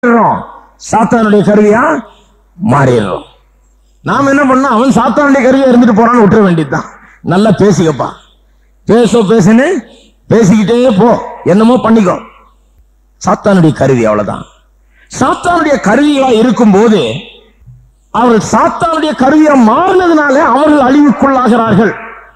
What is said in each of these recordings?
மாறிடுறோம் சாத்தானுடைய கருவியா மாறிடுறோம் நாம் என்ன பண்ணோம் அவன் சாத்தானுடைய கருவியா இருந்துட்டு போறான்னு விட்டுற வேண்டியதுதான் நல்லா பேசிக்கப்பா பேசோ பேசுன்னு பேசிக்கிட்டே போ என்னமோ பண்ணிக்கோ சாத்தானுடைய கருவி அவ்வளவுதான் சாத்தானுடைய கருவிகளா இருக்கும்போது அவர்கள் சாத்தானுடைய கருவியா மாறினதுனால அவர்கள் அழிவுக்குள்ளாகிறார்கள்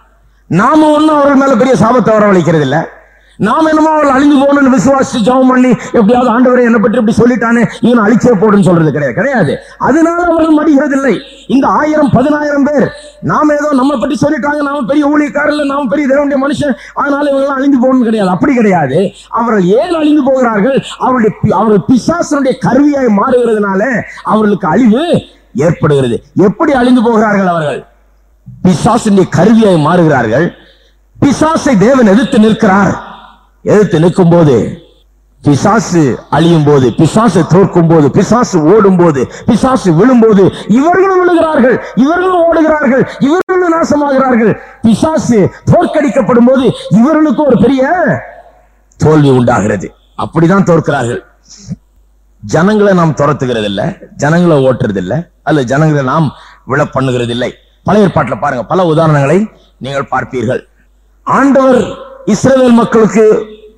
நாம ஒண்ணும் அவர்கள் மேல பெரிய சாபத்தை வரவழைக்கிறது இல்ல நாம என்னமோ அவர்கள் அழிந்து போகணும்னு விசுவாசிச்சு ஜெபம் பண்ணி எப்படியாவது ஆண்டவரை என்னை பற்றி இப்படி சொல்லிட்டானே இவன் அழிச்சே போடுன்னு சொல்றது கிடையாது கிடையாது அதனால அவர்கள் மடிகிறது இல்லை இந்த ஆயிரம் பதினாயிரம் பேர் நாம ஏதோ நம்ம பற்றி சொல்லிட்டாங்க நாம பெரிய ஊழியக்காரர்கள் நாம பெரிய தேவனுடைய மனுஷன் அதனால இவங்க அழிந்து போகணும் கிடையாது அப்படி கிடையாது அவர்கள் ஏன் அழிந்து போகிறார்கள் அவருடைய பி- அவர்கள் பிசாசனுடைய கருவியாய் மாறுகிறதுனால அவர்களுக்கு அழிவு ஏற்படுகிறது எப்படி அழிந்து போகிறார்கள் அவர்கள் பிசாசினுடைய கருவியாய் மாறுகிறார்கள் பிசாசை தேவன் எதிர்த்து நிற்கிறார் எதிர்த்து நிற்கும் போது பிசாசு அழியும் போது பிசாசு தோற்கும் போது பிசாசு ஓடும் போது பிசாசு விழும்போது இவர்களும் விழுகிறார்கள் இவர்களும் ஓடுகிறார்கள் இவர்களும் நாசமாகிறார்கள் பிசாசு தோற்கடிக்கப்படும் போது இவர்களுக்கு ஒரு பெரிய தோல்வி உண்டாகிறது அப்படிதான் தோற்கிறார்கள் ஜனங்களை நாம் துரத்துகிறது இல்ல ஜனங்களை ஓட்டுறது இல்ல அல்ல ஜனங்களை நாம் விழ பண்ணுகிறது இல்லை பழைய ஏற்பாட்டில் பாருங்க பல உதாரணங்களை நீங்கள் பார்ப்பீர்கள் ஆண்டவர் இஸ்ரவேல் மக்களுக்கு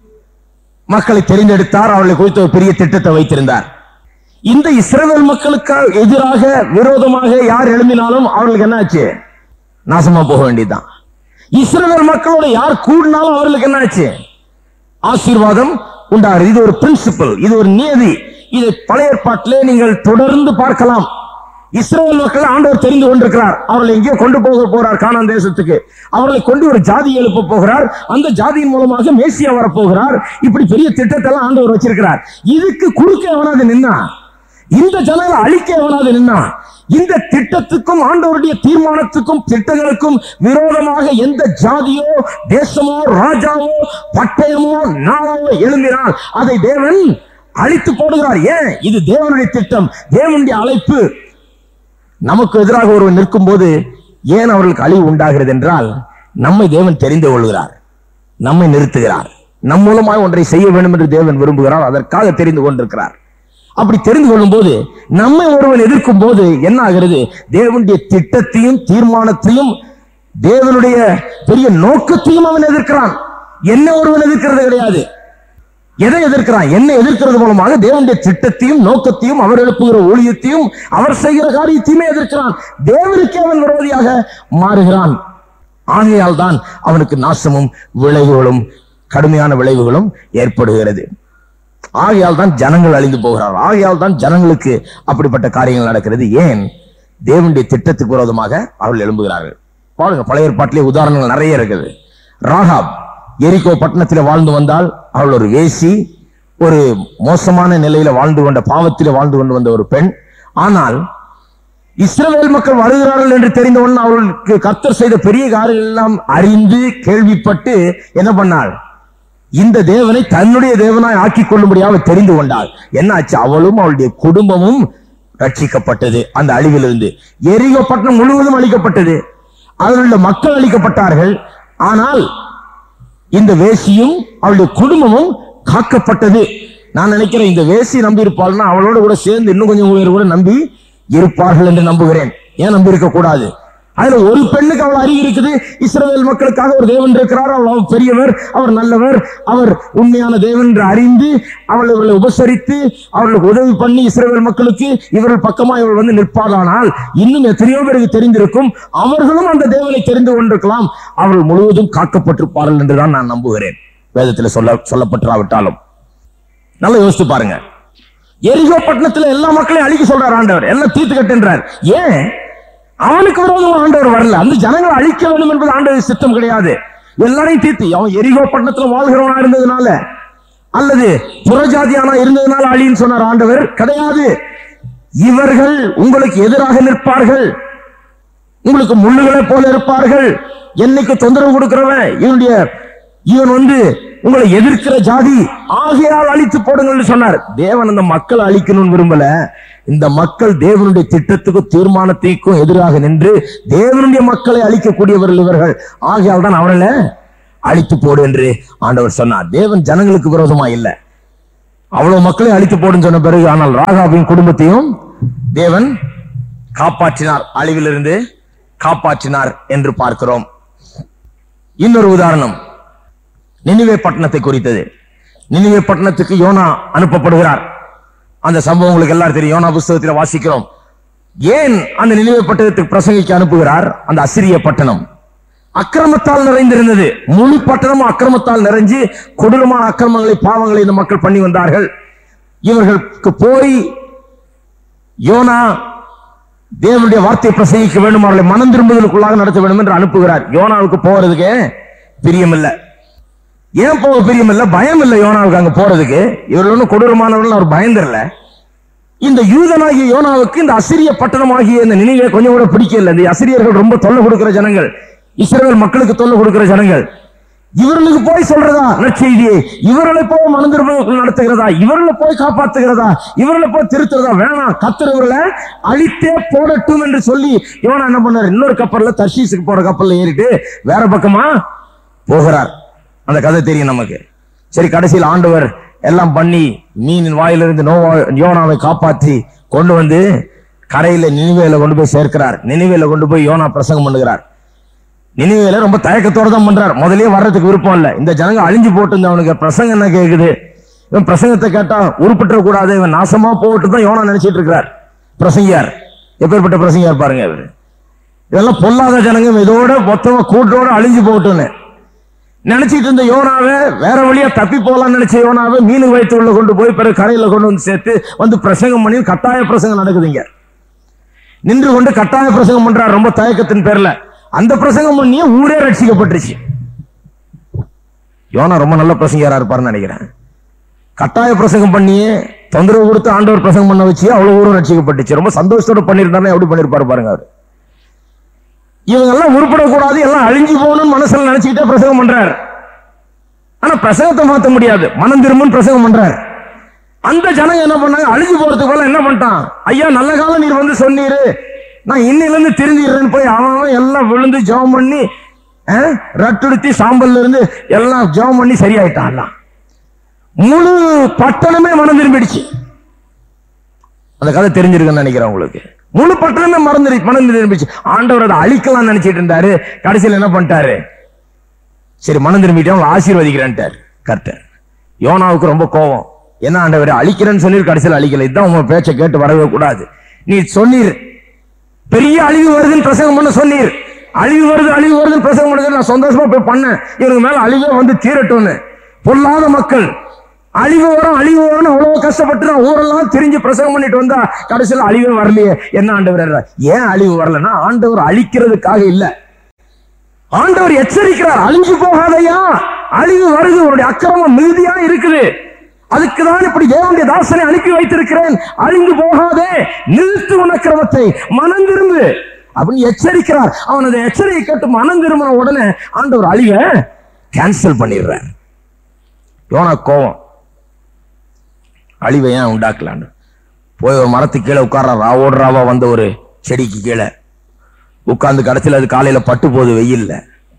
மக்களை தெரிந்தெடுத்தார் அவர்களை குறித்த ஒரு பெரிய திட்டத்தை வைத்திருந்தார் இந்த இஸ்ரவேல் மக்களுக்கு எதிராக விரோதமாக யார் எழும்பினாலும் அவர்களுக்கு என்ன ஆச்சு நாசமா போக வேண்டியதுதான் இஸ்ரவேல் மக்களோட யார் கூடினாலும் அவர்களுக்கு என்ன ஆச்சு ஆசீர்வாதம் உண்டாகிறது இது ஒரு பிரின்சிபல் இது ஒரு நியதி இதை பழைய ஏற்பாட்டிலே நீங்கள் தொடர்ந்து பார்க்கலாம் இஸ்ரேல் மக்கள் ஆண்டவர் தெரிந்து கொண்டிருக்கிறார் அவர்களை எங்கேயோ கொண்டு போக போறார் கானான் தேசத்துக்கு அவர்களை கொண்டு ஒரு ஜாதி எழுப்ப போகிறார் அந்த ஜாதியின் மூலமாக மேசியா வரப்போகிறார் இப்படி பெரிய திட்டத்தை எல்லாம் ஆண்டவர் வச்சிருக்கிறார் இதுக்கு குறுக்க எவனாவது நின்னா இந்த ஜனங்களை அழிக்க எவனாவது நின்னா இந்த திட்டத்துக்கும் ஆண்டவருடைய தீர்மானத்துக்கும் திட்டங்களுக்கும் விரோதமாக எந்த ஜாதியோ தேசமோ ராஜாவோ பட்டயமோ நாளாவோ எழும்பினால் அதை தேவன் அழித்து போடுகிறார் ஏன் இது தேவனுடைய திட்டம் தேவனுடைய அழைப்பு நமக்கு எதிராக ஒருவன் நிற்கும் போது ஏன் அவர்களுக்கு அழிவு உண்டாகிறது என்றால் நம்மை தேவன் தெரிந்து கொள்கிறார் நம்மை நிறுத்துகிறார் நம் மூலமாக ஒன்றை செய்ய வேண்டும் என்று தேவன் விரும்புகிறார் அதற்காக தெரிந்து கொண்டிருக்கிறார் அப்படி தெரிந்து கொள்ளும் போது நம்மை ஒருவன் எதிர்க்கும் போது என்ன ஆகிறது தேவனுடைய திட்டத்தையும் தீர்மானத்தையும் தேவனுடைய பெரிய நோக்கத்தையும் அவன் எதிர்க்கிறான் என்ன ஒருவன் எதிர்க்கிறது கிடையாது எதை எதிர்க்கிறான் என்ன எதிர்க்கிறது மூலமாக தேவனுடைய திட்டத்தையும் நோக்கத்தையும் அவர் எழுப்புகிற ஊழியத்தையும் அவர் செய்கிற காரியத்தையுமே எதிர்க்கிறான் தேவனுக்கு அவன் விரோதியாக மாறுகிறான் ஆகையால் தான் அவனுக்கு நாசமும் விளைவுகளும் கடுமையான விளைவுகளும் ஏற்படுகிறது ஆகையால் தான் ஜனங்கள் அழிந்து போகிறார்கள் ஆகையால் தான் ஜனங்களுக்கு அப்படிப்பட்ட காரியங்கள் நடக்கிறது ஏன் தேவனுடைய திட்டத்துக்கு விரோதமாக அவர்கள் எழும்புகிறார்கள் பாருங்க பழைய ஏற்பாட்டிலே உதாரணங்கள் நிறைய இருக்குது ராகாப் எரிகோ பட்டணத்தில் வாழ்ந்து வந்தால் அவள் ஒரு வேசி ஒரு மோசமான நிலையில வாழ்ந்து கொண்ட பாவத்திலே வாழ்ந்து கொண்டு வந்த ஒரு பெண் ஆனால் இஸ்ரவேல் மக்கள் வருகிறார்கள் என்று தெரிந்தவுடன் அவர்களுக்கு கர்த்தர் செய்த பெரிய காரியங்கள் எல்லாம் அறிந்து கேள்விப்பட்டு என்ன பண்ணாள் இந்த தேவனை தன்னுடைய தேவனாய் ஆக்கிக் கொள்ளும்படியாக தெரிந்து கொண்டாள் என்னாச்சு அவளும் அவளுடைய குடும்பமும் ரட்சிக்கப்பட்டது அந்த அழிவிலிருந்து எரிகோ பட்டணம் முழுவதும் அழிக்கப்பட்டது அதில் உள்ள மக்கள் அழிக்கப்பட்டார்கள் ஆனால் இந்த வேசியும் அவளுடைய குடும்பமும் காக்கப்பட்டது நான் நினைக்கிறேன் இந்த வேசி நம்பி இருப்பாள்னா அவளோட கூட சேர்ந்து இன்னும் கொஞ்சம் பேர் கூட நம்பி இருப்பார்கள் என்று நம்புகிறேன் ஏன் நம்பி இருக்க கூடாது அதுல ஒரு பெண்ணுக்கு அவள் அறிவு இருக்குது இஸ்ரவேல் மக்களுக்காக ஒரு தேவன் இருக்கிறார் அவள் அவர் பெரியவர் அவர் நல்லவர் அவர் உண்மையான தேவன் என்று அறிந்து அவள் இவர்களை உபசரித்து அவர்களுக்கு உதவி பண்ணி இஸ்ரவேல் மக்களுக்கு இவர்கள் பக்கமா இவள் வந்து நிற்பாதானால் இன்னும் எத்தனையோ பேருக்கு தெரிந்திருக்கும் அவர்களும் அந்த தேவனை தெரிந்து கொண்டிருக்கலாம் அவர்கள் முழுவதும் காக்கப்பட்டிருப்பார்கள் என்றுதான் நான் நம்புகிறேன் வேதத்தில் சொல்ல சொல்லப்பட்டிராவிட்டாலும் நல்லா யோசித்து பாருங்க எரிகோ பட்டணத்துல எல்லா மக்களையும் அழிக்க சொல்றார் ஆண்டவர் எல்லாம் தீர்த்து கட்டுன்றார் ஏன் அவனுக்கு விரோதம் ஆண்டவர் வரல அந்த ஜனங்களை அழிக்க வேண்டும் என்பது ஆண்டவர் சித்தம் கிடையாது எல்லாரையும் தீர்த்து அவன் எரிகோ பட்டணத்துல வாழ்கிறவனா இருந்ததுனால அல்லது புறஜாதியானா இருந்ததுனால அழின்னு சொன்னார் ஆண்டவர் கிடையாது இவர்கள் உங்களுக்கு எதிராக நிற்பார்கள் உங்களுக்கு முள்ளுகளை போல இருப்பார்கள் என்னைக்கு தொந்தரவு கொடுக்கிறவன் இவனுடைய இவன் வந்து உங்களை எதிர்க்கிற ஜாதி ஆகையால் அழித்து போடுங்கள்னு சொன்னார் தேவன் அந்த மக்களை அழிக்கணும்னு விரும்பல இந்த மக்கள் தேவனுடைய திட்டத்துக்கும் தீர்மானத்திற்கும் எதிராக நின்று தேவனுடைய மக்களை அழிக்கக்கூடியவர்கள் இவர்கள் ஆகையால் தான் அவர்களை அழித்து போடு என்று ஆண்டவர் சொன்னார் தேவன் ஜனங்களுக்கு விரோதமா இல்லை அவ்வளவு மக்களை அழித்து போடுன்னு சொன்ன பிறகு ஆனால் ராகாவின் குடும்பத்தையும் தேவன் காப்பாற்றினார் அழிவிலிருந்து காப்பாற்றினார் என்று பார்க்கிறோம் இன்னொரு உதாரணம் நினிவே பட்டணத்தை குறித்தது நினிவே பட்டணத்துக்கு யோனா அனுப்பப்படுகிறார் அந்த சம்பவம் உங்களுக்கு எல்லாரும் தெரியும் யோனா புஸ்தகத்தில் வாசிக்கிறோம் ஏன் அந்த நினைவு பட்டணத்துக்கு பிரசங்கிக்க அனுப்புகிறார் அந்த அசிரிய பட்டணம் அக்கிரமத்தால் நிறைந்திருந்தது முழு பட்டணமும் அக்கிரமத்தால் நிறைஞ்சு கொடூரமான அக்கிரமங்களை பாவங்களை இந்த மக்கள் பண்ணி வந்தார்கள் இவர்களுக்கு போய் யோனா தேவனுடைய வார்த்தையை பிரசங்கிக்க வேண்டும் அவர்களை மனம் திரும்புதலுக்குள்ளாக நடத்த வேண்டும் என்று அனுப்புகிறார் யோனாவுக்கு போறதுக்கு பிரியமில்லை ஏன் போக பிரியமில்லை பயம் இல்லை யோனாவுக்கு அங்க போறதுக்கு இவர்கள் ஒன்றும் கொடூரமானவர்கள் அவர் பயந்துடல இந்த யூதனாகிய யோனாவுக்கு இந்த அசிரிய பட்டணமாகிய இந்த நினைவே கொஞ்சம் கூட பிடிக்கல இந்த அசிரியர்கள் ரொம்ப தொல்லை கொடுக்கிற ஜனங்கள் இஸ்ரேல் மக்களுக்கு தொல்லை கொடுக்கிற ஜனங்கள் இவர்களுக்கு போய் சொல்றதா நற்செய்தியை இவர்களை போய் மனந்திருப்பதற்கு நடத்துகிறதா இவர்களை போய் காப்பாத்துகிறதா இவர்களை போய் திருத்துறதா வேணாம் கத்தர் இவர்களை அழித்தே போடட்டும் என்று சொல்லி யோனா என்ன பண்ணார் இன்னொரு கப்பல்ல தர்ஷீஸுக்கு போற கப்பல்ல ஏறிட்டு வேற பக்கமா போகிறார் அந்த கதை தெரியும் நமக்கு சரி கடைசியில் ஆண்டவர் எல்லாம் பண்ணி மீனின் வாயிலிருந்து நோவா யோனாவை காப்பாற்றி கொண்டு வந்து கரையில நினைவேல கொண்டு போய் சேர்க்கிறார் நினைவேல கொண்டு போய் யோனா பிரசங்கம் பண்ணுகிறார் நினைவேல ரொம்ப தயக்கத்தோட தான் பண்றார் முதல்லயே வர்றதுக்கு விருப்பம் இல்ல இந்த ஜனங்க அழிஞ்சு போட்டு இந்த அவனுக்கு பிரசங்கம் என்ன கேக்குது இவன் பிரசங்கத்தை கேட்டா உருப்பிட்ட கூடாது இவன் நாசமா போட்டு தான் யோனா நினைச்சிட்டு இருக்கிறார் பிரசங்கியார் எப்பேற்பட்ட பிரசங்கியார் பாருங்க இவரு இதெல்லாம் பொல்லாத ஜனங்க இதோட மொத்தமா கூட்டோட அழிஞ்சு போட்டுன்னு நினைச்சிட்டு இருந்த யோனாவை வேற வழியா தப்பி போகலாம்னு நினைச்ச யோனாவை மீன் வயிற்று உள்ள கொண்டு போய் பிறகு கரையில கொண்டு வந்து சேர்த்து வந்து பிரசங்கம் பண்ணி கட்டாய பிரசங்கம் நடக்குதுங்க நின்று கொண்டு கட்டாய பிரசங்கம் பண்றார் ரொம்ப தயக்கத்தின் பேர்ல அந்த பிரசங்கம் பண்ணியே ஊரே ரட்சிக்கப்பட்டுச்சு யோனா ரொம்ப நல்ல பிரசங்கியாரா இருப்பாருன்னு நினைக்கிறேன் கட்டாய பிரசங்கம் பண்ணியே தொந்தரவு கொடுத்து ஆண்டவர் பிரசங்கம் பண்ண வச்சு அவ்வளவு ஊரும் ரட்சிக்கப்பட்டுச்சு ரொம்ப சந்தோஷத்தோட பண்ணியிருந்தாருன்னா எப்படி பண்ணிருப்பாரு பாருங்க அவர் இவங்க எல்லாம் உருப்படக்கூடாது எல்லாம் அழிஞ்சு போகணும்னு மனசுல நினைச்சுக்கிட்டே பிரசங்கம் பண்றார் ஆனா பிரசங்கத்தை மாத்த முடியாது மனம் திரும்புன்னு பிரசங்கம் பண்றார் அந்த ஜனங்க என்ன பண்ணாங்க அழிஞ்சு போறதுக்கு பதிலா என்ன பண்ணிட்டான் ஐயா நல்ல காலம் நீர் வந்து சொன்னீரு நான் இன்னையில இருந்து திருந்திடுறேன்னு போய் அவன் அவன் எல்லாம் விழுந்து ஜெபம் பண்ணி அஹ், ரட்டுடுத்தி சாம்பல்ல இருந்து எல்லாம் ஜெபம் பண்ணி சரியாயிட்டான் எல்லாம் முழு பட்டணமே மனம் திரும்பிடுச்சு அந்த கதை தெரிஞ்சிருக்குன்னு நினைக்கிறேன் உங்களுக்கு முழு பட்டணமே மறந்துரு மனம் திரும்பிச்சு ஆண்டவர் அதை அழிக்கலாம் நினைச்சிட்டு இருந்தாரு கடைசியில் என்ன பண்ணிட்டாரு சரி மனம் திரும்பிட்டு அவங்க ஆசீர்வதிக்கிறேன்ட்டார் கர்த்தர் யோனாவுக்கு ரொம்ப கோவம் என்ன ஆண்டவர் அழிக்கிறேன்னு சொல்லி கடைசியில் அழிக்கல இதுதான் உங்க பேச்சை கேட்டு வரவே கூடாது நீ சொன்னீர் பெரிய அழிவு வருதுன்னு பிரசங்கம் பண்ண சொன்னீர் அழிவு வருது அழிவு வருதுன்னு பிரசங்கம் பண்ண நான் சந்தோஷமா போய் பண்ணேன் இவனுக்கு மேல அழிவே வந்து தீரட்டும்னு பொல்லாத மக்கள் அழிவு வரும் அழிவு வரும்னு அவ்வளவு கஷ்டப்பட்டு நான் ஊரெல்லாம் திரிஞ்சு பிரசங்கம் பண்ணிட்டு வந்தா கடைசியில் அழிவே வரலையே என்ன ஆண்டவர் ஏன் அழிவு வரலன்னா ஆண்டவர் அழிக்கிறதுக்காக இல்ல ஆண்டவர் எச்சரிக்கிறார் அழிஞ்சு போகாதையா அழிவு வருது உன்னுடைய அக்கிரமம் மிகுதியா இருக்குது அதுக்கு தான் இப்படி தேவனுடைய தாசனை அனுப்பி வைத்திருக்கிறேன் அழிந்து போகாதே நிறுத்து உன் அக்கிரமத்தை மனம் திரும்பு அப்படின்னு எச்சரிக்கிறார் அவன் அதை எச்சரிக்கை கேட்டு மனம் திரும்பின உடனே ஆண்டவர் அழிவை கேன்சல் பண்ணிடுறார் யோனா கோவம் அழிவை ஏன் உண்டாக்கலான்னு போய் ஒரு மரத்துக்கு கீழே உட்கார்றான் ராவோட ராவா வந்த ஒரு செடிக்கு கீழே உட்கார்ந்து கடைசியில் அது காலையில பட்டு போகுது வெயில்ல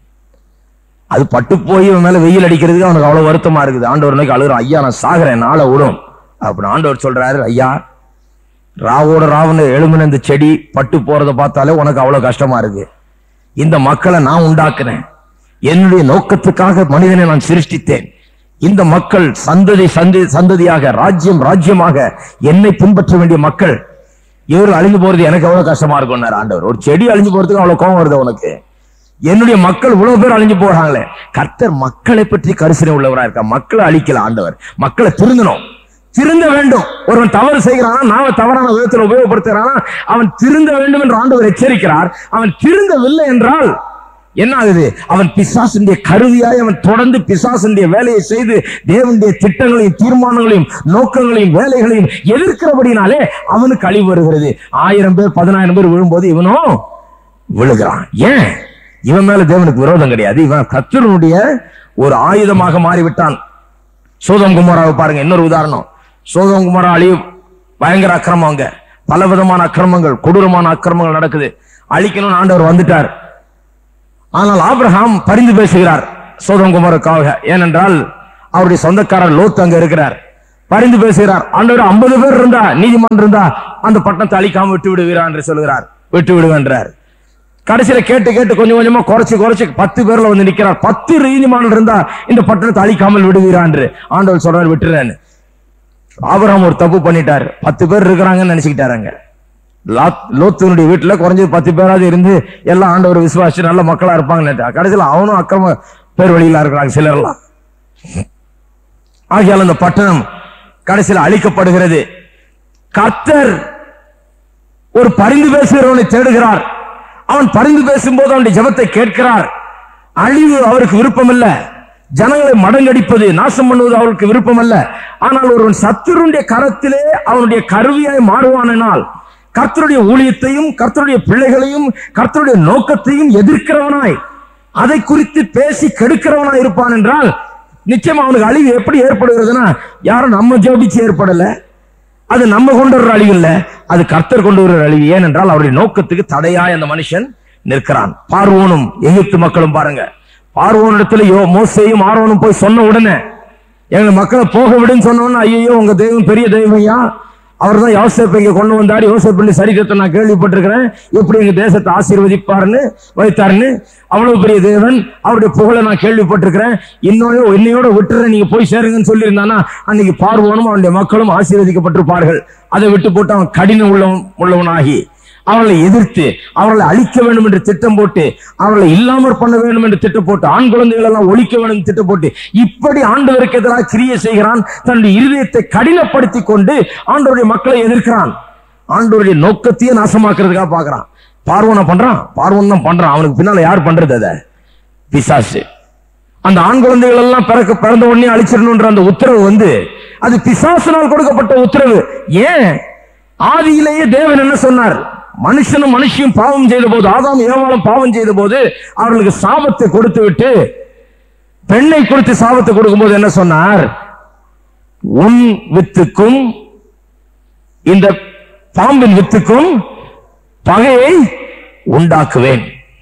அது பட்டு போய் இவன் மேல வெயில் அடிக்கிறதுக்கு அவனுக்கு அவ்வளவு வருத்தமா இருக்குது ஆண்டவர் நோக்கி அழுகுறான் ஐயா நான் சாகிறேன் நாளை விடும் அப்படின்னு ஆண்டவர் சொல்றாரு ஐயா ராவோட ராவன எழுமின இந்த செடி பட்டு போறதை பார்த்தாலே உனக்கு அவ்வளவு கஷ்டமா இருக்கு இந்த மக்களை நான் உண்டாக்குனேன் என்னுடைய நோக்கத்துக்காக மனிதனை நான் சிருஷ்டித்தேன் இந்த மக்கள் சந்ததி சந்தி சந்ததியாக ராஜ்யம் ராஜ்யமாக என்னை பின்பற்ற வேண்டிய மக்கள் இவர்கள் அழிஞ்சு போறது எனக்கு எவ்வளவு கஷ்டமா இருக்கும்னாரு ஆண்டவர் ஒரு செடி அழிஞ்சு போறதுக்கு அவ்வளவு கோவம் வருது உனக்கு என்னுடைய மக்கள் இவ்வளவு பேர் அழிஞ்சு போறாங்களே கர்த்தர் மக்களை பற்றி கரிசனை உள்ளவரா இருக்கா மக்களை அழிக்கல ஆண்டவர் மக்களை திருந்தணும் திருந்த வேண்டும் ஒருவன் தவறு செய்கிறானா நாம தவறான விதத்தில் உபயோகப்படுத்துகிறானா அவன் திருந்த வேண்டும் என்று ஆண்டவர் எச்சரிக்கிறார் அவன் திருந்தவில்லை என்றால் என்ன ஆகுது அவன் பிசாசுடைய கருவியாய் அவன் தொடர்ந்து பிசாசுடைய வேலையை செய்து தேவனுடைய திட்டங்களையும் தீர்மானங்களையும் நோக்கங்களையும் வேலைகளையும் எதிர்க்கிறபடினாலே அவனுக்கு அழிவு வருகிறது ஆயிரம் பேர் பதினாயிரம் பேர் விழும்போது இவனும் விழுகிறான் ஏன் இவன் மேல தேவனுக்கு விரோதம் கிடையாது இவன் கத்தருடைய ஒரு ஆயுதமாக மாறிவிட்டான் சோதம் குமாராவை பாருங்க இன்னொரு உதாரணம் சோதம் குமாரா அழிவு பயங்கர அக்கிரமம் அங்க பல விதமான அக்கிரமங்கள் கொடூரமான அக்கிரமங்கள் நடக்குது அழிக்கணும்னு ஆண்டவர் வந்துட்டார் ஆனால் ஆபிரகாம் பரிந்து பேசுகிறார் சோதம் குமாருக்காக ஏனென்றால் அவருடைய சொந்தக்காரர் லோத் அங்க இருக்கிறார் பரிந்து பேசுகிறார் ஆண்டவர் ஐம்பது பேர் இருந்தா நீதிமன்றம் இருந்தா அந்த பட்டணத்தை அழிக்காம விட்டு விடுகிறார் என்று சொல்கிறார் விட்டு விடுவேன்றார் கடைசியில கேட்டு கேட்டு கொஞ்சம் கொஞ்சமா குறைச்சு குறைச்சு பத்து பேர்ல வந்து நிக்கிறார் பத்து நீதிமன்றம் இருந்தா இந்த பட்டணத்தை அழிக்காமல் விடுவீரா என்று ஆண்டவர் சொல்றாரு விட்டுறேன்னு ஆபராம் ஒரு தப்பு பண்ணிட்டார் பத்து பேர் இருக்கிறாங்கன்னு நினைச்சுக்கிட்டாருங்க லாத்- லோத்துனுடைய வீட்டுல குறைஞ்சது பத்து பேராவது இருந்து எல்லாம் ஆண்டவர் விசுவாசி நல்ல மக்களா இருப்பாங்கன்னு கடைசியில அவனும் அக்கிரம பேர் வழியில இருக்கிறாங்க சிலர்லாம் ஆகையால் அந்த பட்டணம் கடைசியில் அழிக்கப்படுகிறது கர்த்தர் ஒரு பரிந்து பேசுகிறவனை தேடுகிறார் அவன் பரிந்து பேசும்போது அவனுடைய ஜெபத்தை கேட்கிறார் அழிவு அவருக்கு விருப்பம் இல்ல ஜனங்களை மடங்கடிப்பது நாசம் பண்ணுவது அவருக்கு விருப்பம் அல்ல ஆனால் ஒருவன் சத்துருடைய கரத்திலே அவனுடைய கருவியாய் மாறுவானால் கர்த்தருடைய ஊழியத்தையும் கர்த்தருடைய பிள்ளைகளையும் கர்த்தருடைய நோக்கத்தையும் எதிர்க்கிறவனாய் அதை குறித்து பேசி கெடுக்கிறவனாய் இருப்பான் என்றால் நிச்சயமா அவனுக்கு அழிவு எப்படி ஏற்படுகிறதுனா யாரும் நம்ம ஜோடிச்சு ஏற்படல அது நம்ம கொண்டு வர்ற அழிவு இல்ல அது கர்த்தர் கொண்டு வர்ற அழிவு ஏனென்றால் அவருடைய நோக்கத்துக்கு தடையாய் அந்த மனுஷன் நிற்கிறான் பார்வோனும் எகிப்து மக்களும் பாருங்க பார்வோனிடத்துல யோ மோசையும் ஆர்வனும் போய் சொன்ன உடனே எங்க மக்களை போக விடுன்னு சொன்ன உடனே ஐயோ உங்க தெய்வம் பெரிய தெய்வம் ஐயா அவர் தான் யோசேப்பை இங்க கொண்டு வந்தார் யோசேப்பின் சரித்திரத்தை நான் கேள்விப்பட்டிருக்கிறேன் எப்படி எங்க தேசத்தை ஆசீர்வதிப்பாருன்னு வைத்தாருன்னு அவ்வளவு பெரிய தேவன் அவருடைய புகழை நான் கேள்விப்பட்டிருக்கிறேன் இன்னொரு என்னையோட விட்டுறேன் நீங்க போய் சேருங்கன்னு சொல்லியிருந்தானா அன்னைக்கு பார்வோனும் அவனுடைய மக்களும் ஆசீர்வதிக்கப்பட்டிருப்பார்கள் அதை விட்டு போட்டு அவன் கடின உள்ளவன் உள்ளவனாகி அவர்களை எதிர்த்து அவர்களை அழிக்க வேண்டும் என்று திட்டம் போட்டு அவர்களை இல்லாமற் பண்ண வேண்டும் என்று திட்டம் போட்டு ஆண் குழந்தைகள் எல்லாம் ஒழிக்க வேண்டும் என்று திட்டம் போட்டு இப்படி ஆண்டவருக்கு எதிராக கிரியை செய்கிறான் தன்னுடைய இருதயத்தை கடினப்படுத்தி கொண்டு ஆண்டவருடைய மக்களை எதிர்க்கிறான் ஆண்டவருடைய நோக்கத்தையே நாசமாக்குறதுக்காக பார்க்கறான் பார்வனை பண்றான் பார்வன் தான் பண்றான் அவனுக்கு பின்னால யார் பண்றது அதை பிசாசு அந்த ஆண் குழந்தைகள் எல்லாம் பிறக்க பிறந்த உடனே அழிச்சிடணுன்ற அந்த உத்தரவு வந்து அது பிசாசினால் கொடுக்கப்பட்ட உத்தரவு ஏன் ஆதியிலேயே தேவன் என்ன சொன்னார் மனுஷனும் மனுஷியும் பாவம் செய்த போது ஆதாம் ஏவாளும் பாவம் செய்த போது அவர்களுக்கு சாபத்தை கொடுத்து விட்டு பெண்ணை கொடுத்து சாபத்தை கொடுக்கும்போது என்ன சொன்னார் உன் வித்துக்கும் இந்த பாம்பின் வித்துக்கும் பகையை உண்டாக்குவேன்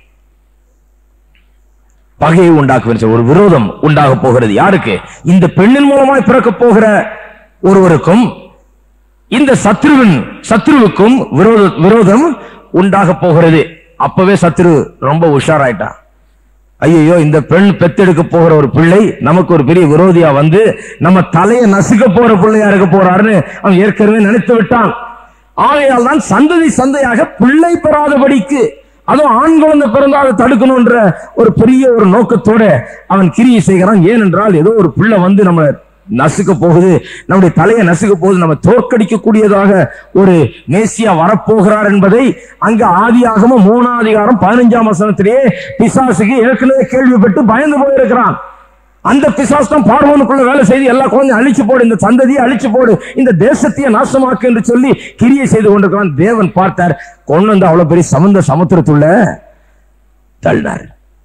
பகையை உண்டாக்குவேன் சொல்லி ஒரு விரோதம் உண்டாக போகிறது யாருக்கு இந்த பெண்ணின் மூலமாய் பிறக்க போகிற ஒருவருக்கும் இந்த சத்ருவின் சத்ருவுக்கும் விரோத விரோதம் உண்டாக போகிறது அப்பவே சத்ரு ரொம்ப உஷாராயிட்டான் ஐயோ இந்த பெண் பெத்தெடுக்க போகிற ஒரு பிள்ளை நமக்கு ஒரு பெரிய விரோதியா வந்து நம்ம தலையை நசுக்க போற பிள்ளையா இருக்க போறாருன்னு அவன் ஏற்கனவே நினைத்து விட்டான் ஆகையால் தான் சந்ததி சந்தையாக பிள்ளை பெறாதபடிக்கு அதுவும் ஆண் குழந்தை பிறந்தா அதை தடுக்கணும்ன்ற ஒரு பெரிய ஒரு நோக்கத்தோட அவன் கிரியை செய்கிறான் ஏனென்றால் ஏதோ ஒரு பிள்ளை வந்து நம்ம நசுக்க போகுது நம்முடைய தலையை நசுக்க போகுது நம்ம தோற்கடிக்க கூடியதாக ஒரு மேசியா வரப்போகிறார் என்பதை அங்க ஆதியாகம மூணாம் அதிகாரம் பதினஞ்சாம் வசனத்திலேயே பிசாசுக்கு ஏற்கனவே கேள்விப்பட்டு பயந்து போயிருக்கிறான் அந்த பிசாசு தான் பார்வோனுக்குள்ள வேலை செய்து எல்லா குழந்தையும் அழிச்சு போடு இந்த சந்ததியை அழிச்சு போடு இந்த தேசத்தையே நாசமாக்கு என்று சொல்லி கிரியை செய்து கொண்டிருக்கிறான் தேவன் பார்த்தார் கொண்டு வந்து அவ்வளவு பெரிய சமுந்த சமுத்திரத்துள்ள தள்ளினார்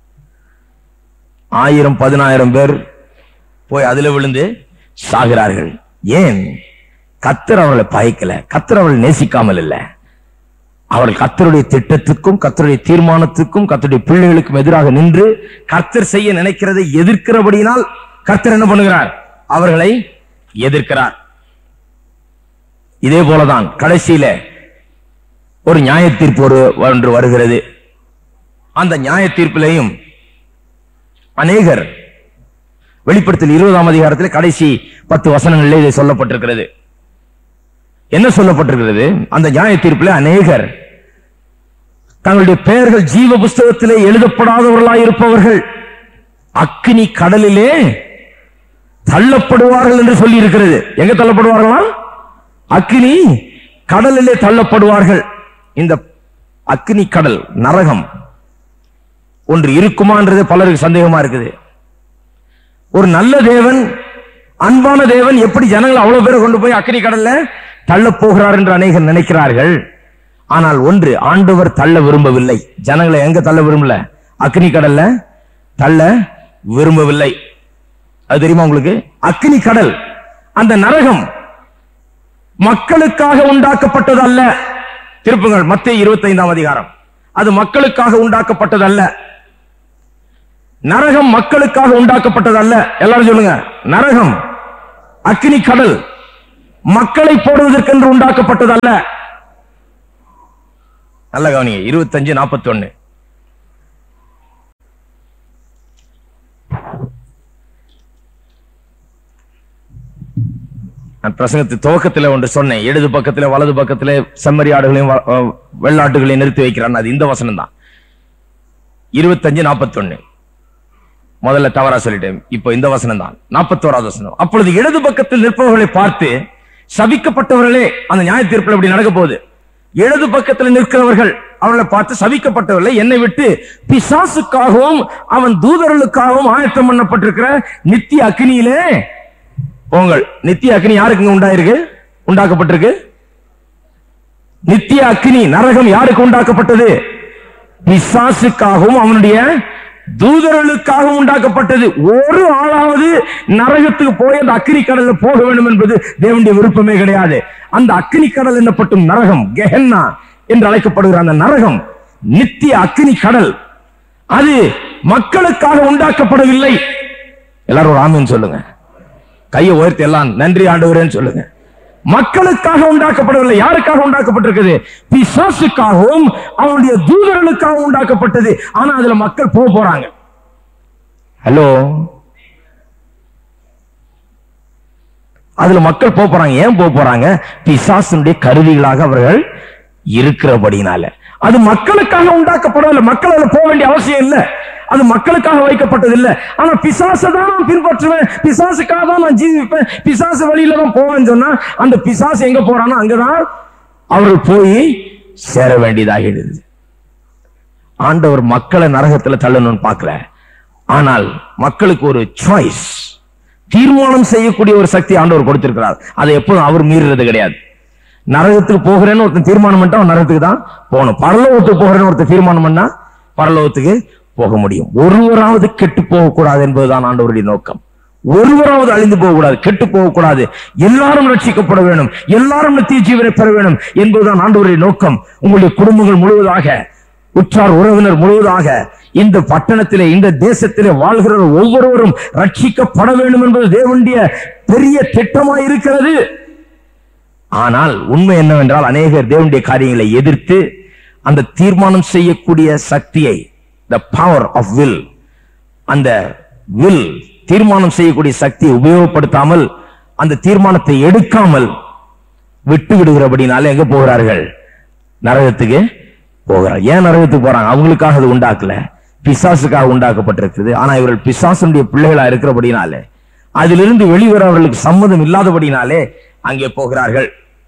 ஆயிரம் பதினாயிரம் பேர் போய் அதுல விழுந்து சாகிறார்கள் ஏன் கத்தர் அவர்களை பயக்கல கத்தர் அவர்களை நேசிக்காமல் இல்ல அவர்கள் கத்தருடைய திட்டத்துக்கும் கத்தருடைய தீர்மானத்துக்கும் கத்தருடைய பிள்ளைகளுக்கும் எதிராக நின்று கர்த்தர் செய்ய நினைக்கிறதை எதிர்க்கிறபடியினால் கர்த்தர் என்ன பண்ணுகிறார் அவர்களை எதிர்க்கிறார் இதே போலதான் கடைசியில ஒரு நியாய தீர்ப்பு ஒரு ஒன்று வருகிறது அந்த நியாய தீர்ப்பிலையும் அநேகர் வெளிப்படுத்தல் இருபதாம் அதிகாரத்தில் கடைசி பத்து வசனங்களிலே இது சொல்லப்பட்டிருக்கிறது என்ன சொல்லப்பட்டிருக்கிறது அந்த நியாய தீர்ப்பில் அநேகர் தங்களுடைய பெயர்கள் ஜீவ புஸ்தகத்திலே எழுதப்படாதவர்களாய் இருப்பவர்கள் அக்கினி கடலிலே தள்ளப்படுவார்கள் என்று சொல்லி இருக்கிறது எங்க தள்ளப்படுவார்களா அக்கினி கடலிலே தள்ளப்படுவார்கள் இந்த அக்கினி கடல் நரகம் ஒன்று இருக்குமான்றது பலருக்கு சந்தேகமா இருக்குது ஒரு நல்ல தேவன் அன்பான தேவன் எப்படி ஜனங்களை அவ்வளவு பேரை கொண்டு போய் அக்கினி கடல்ல தள்ள போகிறார் என்று அநேகர் நினைக்கிறார்கள் ஆனால் ஒன்று ஆண்டவர் தள்ள விரும்பவில்லை ஜனங்களை எங்க தள்ள விரும்பல அக்னி கடல்ல தள்ள விரும்பவில்லை அது தெரியுமா உங்களுக்கு அக்னி கடல் அந்த நரகம் மக்களுக்காக உண்டாக்கப்பட்டது அல்ல திருப்புங்கள் மத்திய இருபத்தைந்தாம் அதிகாரம் அது மக்களுக்காக உண்டாக்கப்பட்டது அல்ல நரகம் மக்களுக்காக உண்டாக்கப்பட்டது அல்ல எல்லாரும் சொல்லுங்க நரகம் அக்னி கடல் மக்களை போடுவதற்கென்று உண்டாக்கப்பட்டது அல்ல நல்ல கவனிங்க இருபத்தஞ்சு நாற்பத்தி ஒன்னு நான் பிரசங்கத்து துவக்கத்தில் ஒன்று சொன்னேன் இடது பக்கத்துல வலது பக்கத்துல செம்மறி ஆடுகளையும் வ- அஹ் வெள்ளாட்டுகளையும் நிறுத்தி வைக்கிறான் அது இந்த வசனம் தான் இருபத்தஞ்சு நாற்பத்தொன்னு முதல்ல தவறா சொல்லிட்டேன் இப்போ இந்த வசனம் தான் நாற்பத்தோராவது வசனம் அப்பொழுது இடது பக்கத்தில் நிற்பவர்களை பார்த்து சபிக்கப்பட்டவர்களே அந்த நியாய தீர்ப்பில் இப்படி நடக்க போகுது இடது பக்கத்தில் நிற்கிறவர்கள் அவர்களை பார்த்து சபிக்கப்பட்டவர்களே என்னை விட்டு பிசாசுக்காகவும் அவன் தூதர்களுக்காகவும் ஆயத்தம் பண்ணப்பட்டிருக்கிற நித்திய அக்னியிலே போங்கள் நித்திய அக்னி யாருக்குங்க உண்டாயிருக்கு உண்டாக்கப்பட்டிருக்கு நித்திய அக்னி நரகம் யாருக்கு உண்டாக்கப்பட்டது பிசாசுக்காகவும் அவனுடைய தூதர்களுக்காகவும் உண்டாக்கப்பட்டது ஒரு ஆளாவது நரகத்துக்கு போய் அந்த அக்னி கடல்ல போக வேண்டும் என்பது தேவனுடைய விருப்பமே கிடையாது அந்த அக்னி கடல் என்னப்பட்டும் நரகம் கெஹன்னா என்று அழைக்கப்படுகிற அந்த நரகம் நித்திய அக்னி கடல் அது மக்களுக்காக உண்டாக்கப்படவில்லை எல்லாரும் ஒரு ஆமீன் சொல்லுங்க கையை உயர்த்தி எல்லாம் நன்றி ஆண்டவரேன்னு சொல்லுங்க மக்களுக்காக உண்டாக்கப்படவில்லை யாருக்காக உண்டாக்கப்பட்டிருக்குது பிசாசுக்காகவும் அவனுடைய தூதர்களுக்காக உண்டாக்கப்பட்டது ஆனா அதுல மக்கள் போக போறாங்க ஹலோ அதுல மக்கள் போக போறாங்க ஏன் போக போறாங்க பிசாசனுடைய கருவிகளாக அவர்கள் இருக்கிறபடினால அது மக்களுக்காக உண்டாக்கப்படவில்லை மக்கள் அதுல போக வேண்டிய அவசியம் இல்லை அது மக்களுக்காக வைக்கப்பட்டது இல்லை ஆனா பிசாசை தான் நான் பின்பற்றுவேன் பிசாசுக்காக தான் நான் ஜீவிப்பேன் பிசாசு வழியில தான் போவேன்னு சொன்னா அந்த பிசாசு எங்க போறானோ அங்கதான் அவர்கள் போய் சேர வேண்டியதாகிடுது ஆண்டவர் மக்களை நரகத்துல தள்ளணும்னு பார்க்கல ஆனால் மக்களுக்கு ஒரு சாய்ஸ் தீர்மானம் செய்யக்கூடிய ஒரு சக்தி ஆண்டவர் கொடுத்திருக்கிறார் அதை எப்போதும் அவர் மீறுறது கிடையாது நரகத்துக்கு போகிறேன்னு ஒருத்தன் தீர்மானம் பண்ணிட்டா அவன் நரகத்துக்கு தான் போகணும் பரலோகத்துக்கு போகிறேன்னு ஒருத்தன் தீர்மானம் பண்ணா பரலோகத்துக்கு போக முடியும் ஒருவராவது கெட்டு போகக்கூடாது என்பதுதான் ஆண்டவருடைய நோக்கம் ஒருவராவது அழிந்து போகக்கூடாது கெட்டு போகக்கூடாது எல்லாரும் ரட்சிக்கப்பட வேண்டும் எல்லாரும் நித்திய ஜீவனை பெற வேண்டும் என்பதுதான் ஆண்டவருடைய நோக்கம் உங்களுடைய குடும்பங்கள் முழுவதாக உற்றார் உறவினர் முழுவதாக இந்த பட்டணத்திலே இந்த தேசத்திலே வாழ்கிற ஒவ்வொருவரும் ரட்சிக்கப்பட வேண்டும் என்பது தேவனுடைய பெரிய திட்டமாய் இருக்கிறது ஆனால் உண்மை என்னவென்றால் அநேகர் தேவனுடைய காரியங்களை எதிர்த்து அந்த தீர்மானம் செய்யக்கூடிய சக்தியை த பவர் ஆஃப் வில் அந்த வில் தீர்மானம் செய்யக்கூடிய சக்தியை உபயோகப்படுத்தாமல் அந்த தீர்மானத்தை எடுக்காமல் விட்டு விடுகிறபடினால எங்க போகிறார்கள் நரகத்துக்கு போகிறார் ஏன் நரகத்துக்கு போறாங்க அவங்களுக்காக அது உண்டாக்கல பிசாசுக்காக உண்டாக்கப்பட்டிருக்குது ஆனா இவர்கள் பிசாசுடைய பிள்ளைகளா இருக்கிறபடினாலே அதிலிருந்து வெளிவர அவர்களுக்கு சம்மதம் இல்லாதபடினாலே அங்கே போகிறார்கள்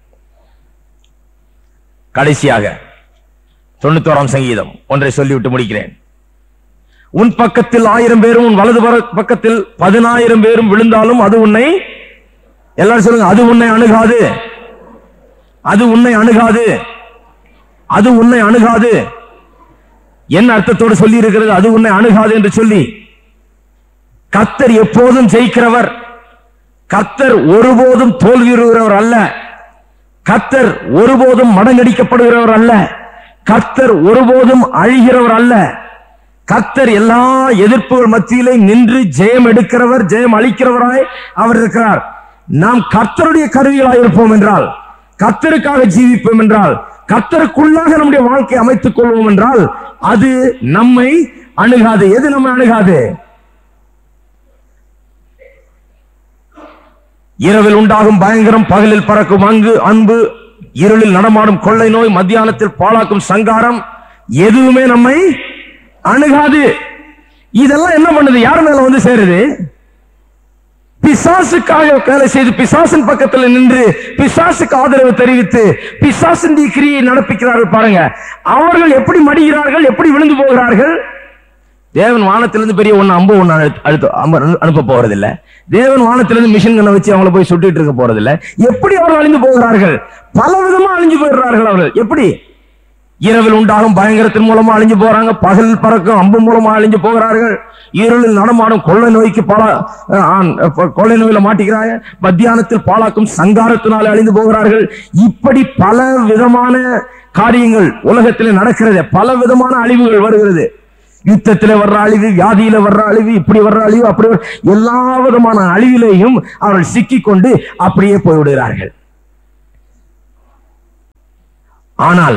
கடைசியாக தொண்ணூத்தோராம் சங்கீதம் ஒன்றை சொல்லிவிட்டு முடிக்கிறேன் உன் பக்கத்தில் ஆயிரம் பேரும் உன் வலது பர- பக்கத்தில் பதினாயிரம் பேரும் விழுந்தாலும் அது உன்னை எல்லாரும் சொல்லுங்க அது உன்னை அணுகாது அது உன்னை அணுகாது அது உன்னை அணுகாது என்ன அர்த்தத்தோடு சொல்லி இருக்கிறது அது உன்னை அணுகாது என்று சொல்லி கர்த்தர் எப்போதும் ஜெயிக்கிறவர் கர்த்தர் ஒருபோதும் தோல்வியுறுகிறவர் அல்ல கர்த்தர் ஒருபோதும் மடங்கடிக்கப்படுகிறவர் அல்ல கர்த்தர் ஒருபோதும் அழிகிறவர் அல்ல கர்த்தர் எல்லா எதிர்ப்புகள் மத்தியிலே நின்று ஜெயம் எடுக்கிறவர் ஜெயம் அளிக்கிறவராய் அவர் இருக்கிறார் நாம் கர்த்தருடைய கருவிகளாய் இருப்போம் என்றால் கர்த்தருக்காக ஜீவிப்போம் என்றால் கர்த்தருக்குள்ளாக நம்முடைய வாழ்க்கை அமைத்துக் கொள்வோம் என்றால் அது நம்மை அணுகாது எது நம்மை அணுகாது இரவில் உண்டாகும் பயங்கரம் பகலில் பறக்கும் அங்கு அன்பு இருளில் நடமாடும் கொள்ளை நோய் மத்தியானத்தில் பாழாக்கும் சங்காரம் எதுவுமே நம்மை அணுகாது இதெல்லாம் என்ன பண்ணுது யார் மேல வந்து சேருது பிசாசுக்காக வேலை செய்து பிசாசின் பக்கத்தில் நின்று பிசாசுக்கு ஆதரவு தெரிவித்து பிசாசின் கிரியை நடப்பிக்கிறார்கள் பாருங்க அவர்கள் எப்படி மடிகிறார்கள் எப்படி விழுந்து போகிறார்கள் தேவன் வானத்திலிருந்து பெரிய ஒண்ணு அம்பு ஒண்ணு அழுத்த- அழுத்த அம்பு அனு- அனுப்ப போறதில்ல தேவன் வானத்திலிருந்து மிஷின் கண்ணை வச்சு அவங்கள போய் சுட்டுட்டு இருக்க போறதில்ல எப்படி அவர்கள் அழிந்து போகிறார்கள் பல விதமா அழிஞ்சு போயிடுறார்கள் அவர்கள் எப்படி இரவில் உண்டாகும் பயங்கரத்தின் மூலமா அழிஞ்சு போறாங்க பகல் பறக்கும் அம்பு மூலமா அழிஞ்சு போகிறார்கள் இருளில் நடமாடும் கொள்ளை நோய்க்கு பல அஹ், ஆண், அஹ், கொள்ளை நோயில மாட்டிக்கிறாங்க மத்தியானத்தில் பாழாக்கும் சங்காரத்தினாலே அழிந்து போகிறார்கள் இப்படி பல விதமான காரியங்கள் உலகத்தில் நடக்கிறது பல விதமான அழிவுகள் வருகிறது யுத்தத்திலே வர்ற அழிவு வியாதியில வர்ற அழிவு இப்படி வர்ற அழிவு அப்படி வர்ற- எல்லா விதமான அழிவிலேயும் அவர்கள் சிக்கிக் கொண்டு அப்படியே போய்விடுகிறார்கள் ஆனால்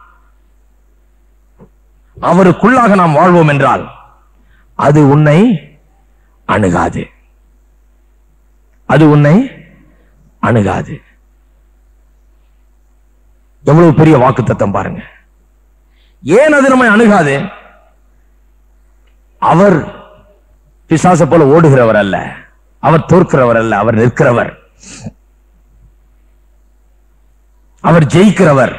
அவருக்குள்ளாக நாம் வாழ்வோம் என்றால் அது உன்னை அணுகாது அது உன்னை அணுகாது எவ்வளவு பெரிய வாக்குத்தத்தம் பாருங்க ஏன் அது நம்மை அணுகாது அவர் பிசாச போல ஓடுகிறவர் அல்ல அவர் தோற்கிறவர் அல்ல அவர் நிற்கிறவர் அவர் ஜெயிக்கிறவர்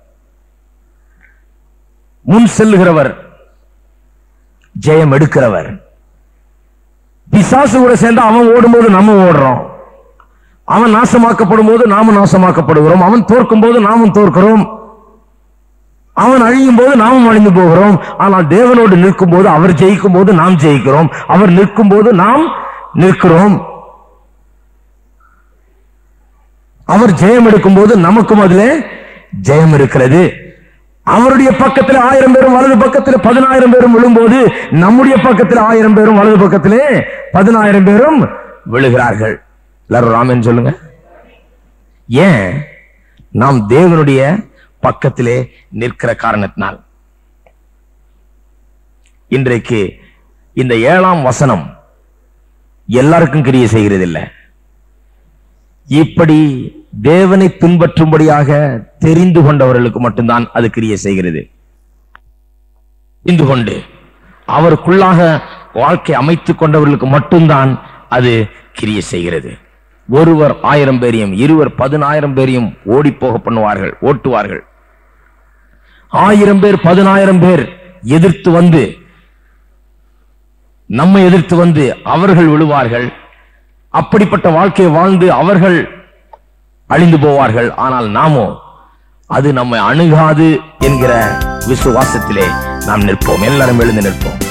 முன் செல்லுகிறவர் ஜெயம் எடுக்கிறவர் பிசாசு கூட சேர்ந்து அவன் ஓடும்போது நம்ம ஓடுறோம் அவன் நாசமாக்கப்படும் போது நாமும் நாசமாக்கப்படுகிறோம் அவன் தோற்கும் போது நாமும் தோற்கிறோம் அவன் அழியும் போது நாமும் அழிந்து போகிறோம் ஆனால் தேவனோடு நிற்கும் போது அவர் ஜெயிக்கும் போது நாம் ஜெயிக்கிறோம் அவர் நிற்கும் போது நாம் நிற்கிறோம் அவர் ஜெயம் எடுக்கும் போது நமக்கும் அதிலே ஜெயம் இருக்கிறது அவருடைய பக்கத்தில் ஆயிரம் பேரும் வலது பக்கத்தில் பதினாயிரம் பேரும் விழும்போது நம்முடைய பக்கத்தில் ஆயிரம் பேரும் வலது பக்கத்திலே பதினாயிரம் பேரும் விழுகிறார்கள் எல்லாரும் ராமன் சொல்லுங்க ஏன் நாம் தேவனுடைய பக்கத்திலே நிற்கிற காரணத்தினால் இன்றைக்கு இந்த ஏழாம் வசனம் எல்லாருக்கும் கிரியை செய்கிறதில்லை இப்படி தேவனை பின்பற்றும்படியாக தெரிந்து கொண்டவர்களுக்கு மட்டும்தான் அது கிரியை செய்கிறது தெரிந்து கொண்டு அவருக்குள்ளாக வாழ்க்கை அமைத்துக் கொண்டவர்களுக்கு மட்டும்தான் அது கிரியை செய்கிறது ஒருவர் ஆயிரம் பேரையும் இருவர் பதினாயிரம் பேரையும் ஓடி போக பண்ணுவார்கள் ஓட்டுவார்கள் ஆயிரம் பேர் பதினாயிரம் பேர் எதிர்த்து வந்து நம்மை எதிர்த்து வந்து அவர்கள் விழுவார்கள் அப்படிப்பட்ட வாழ்க்கையை வாழ்ந்து அவர்கள் அழிந்து போவார்கள் ஆனால் நாமோ அது நம்மை அணுகாது என்கிற விசுவாசத்திலே நாம் நிற்போம் எல்லாரும் எழுந்து நிற்போம்